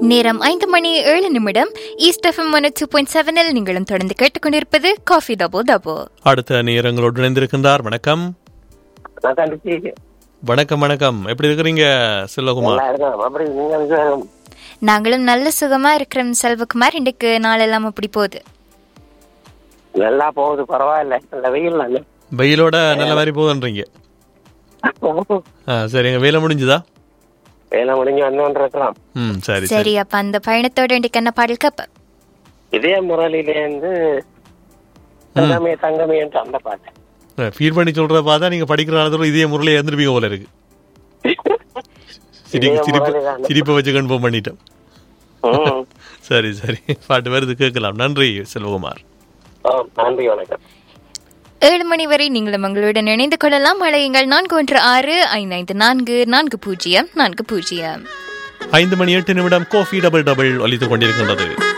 நேரம் ஐந்து மணி ஏழு நிமிடம் east FM one two point செவனில் நீங்களும் தொடர்ந்து கேட்டுக்கொண்டிருப்பது காஃபி டபோ டபோ அடுத்த நேரங்களோடு இணைந்திருக்கின்றார் வணக்கம் நான் கண்டிச்சு வணக்கம் வணக்கம் எப்படி இருக்கிறீங்க செல்வகுமார் நல்லா இருக்கேன் அப்படி நீங்க வந்து நாங்களும் நல்ல சுகமா இருக்கிறோம் செல்வகுமார் இன்றைக்கு நாளெல்லாம் அப்படி போகுது நல்லா போகுது பரவாயில்ல நல்ல வெயில் நல்ல வெயிலோட நல்ல மாதிரி போகுதுன்றீங்க ஆ சரிங்க வேலை முடிஞ்சுதா வேலை முடிஞ்சு வந்து இருக்கலாம் ம் சரி சரி சரி அப்ப அந்த பயணத்தோட இன்றைக்கு என்ன பாடல் கப்ப இதே முரளிலேருந்து தங்கமே தங்கமேன்ட்டு அந்த பாட்டு ஃபீல் பண்ணி சொல்றத பார்த்தா நீங்க படிக்கிற காலத்துல இதே முறையில இருந்திருப்பீங்க போல இருக்கு சிரி இதே சிரிப்பு முரளிதான். சிரிப்பை வச்சு கன்ஃபார்ம் பண்ணிட்டோம் ம். சரி சரி பாட்டு வருது கேட்கலாம் நன்றி செல்வகுமார் ஆ, நன்றி வணக்கம் ஏழு மணி வரை நீங்களும் உங்களுடன் இணைந்து கொள்ளலாம் அழையுங்கள் நான்கு ஒன்று ஆறு ஐந்து ஐந்து நான்கு நான்கு பூஜ்ஜியம் நான்கு பூஜ்ஜியம் ஐந்து மணி எட்டு நிமிடம் கோஃபி டபுள் டபுள் ஒலித்துக் கொண்டிருக்கின்றது